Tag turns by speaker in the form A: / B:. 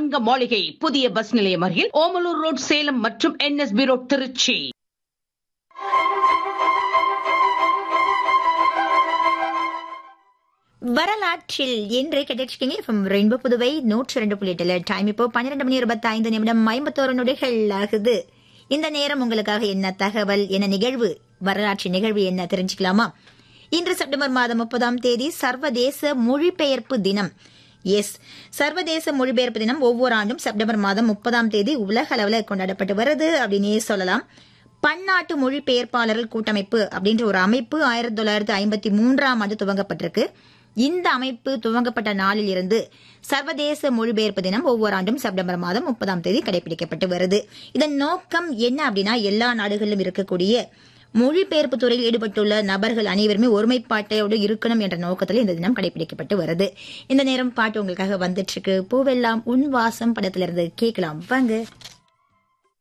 A: தங்க மாளிகை புதிய பஸ் நிலையம் அருகில் ஓமலூர் ரோட் சேலம் மற்றும் என்எஸ்பி ரோட் திருச்சி
B: வரலாற்றில் என்று கேட்டிருக்கீங்க ஃப்ரம் ரெயின்போ புதுவை நூற்றி ரெண்டு புள்ளி எட்டுல டைம் இப்போ பன்னிரெண்டு மணி இருபத்தி ஐந்து நிமிடம் ஐம்பத்தோரு நொடிகள் ஆகுது இந்த நேரம் உங்களுக்காக என்ன தகவல் என்ன நிகழ்வு வரலாற்று நிகழ்வு என்ன தெரிஞ்சுக்கலாமா இன்று செப்டம்பர் மாதம் முப்பதாம் தேதி சர்வதேச மொழிபெயர்ப்பு தினம் எஸ் சர்வதேச மொழிபெயர்ப்பு தினம் ஒவ்வொரு ஆண்டும் செப்டம்பர் மாதம் முப்பதாம் தேதி உலக அளவில் கொண்டாடப்பட்டு வருது அப்படின்னே சொல்லலாம் பன்னாட்டு மொழிபெயர்ப்பாளர்கள் கூட்டமைப்பு அப்படின்ற ஒரு அமைப்பு ஆயிரத்தி தொள்ளாயிரத்தி ஐம்பத்தி மூன்றாம் ஆண்டு துவங்கப்பட்டிருக்கு இந்த அமைப்பு துவங்கப்பட்ட நாளில் இருந்து சர்வதேச மொழிபெயர்ப்பு தினம் ஒவ்வொரு ஆண்டும் செப்டம்பர் மாதம் முப்பதாம் தேதி கடைபிடிக்கப்பட்டு வருது இதன் நோக்கம் என்ன அப்படின்னா எல்லா நாடுகளிலும் இருக்கக்கூடிய மொழிபெயர்ப்பு துறையில் ஈடுபட்டுள்ள நபர்கள் அனைவருமே ஒருமைப்பாட்டோடு இருக்கணும் என்ற நோக்கத்தில் இந்த தினம் கடைபிடிக்கப்பட்டு வருது இந்த நேரம் பாட்டு உங்களுக்காக வந்துட்டு இருக்கு பூவெல்லாம் உன் வாசம் படத்திலிருந்து கேட்கலாம் வாங்க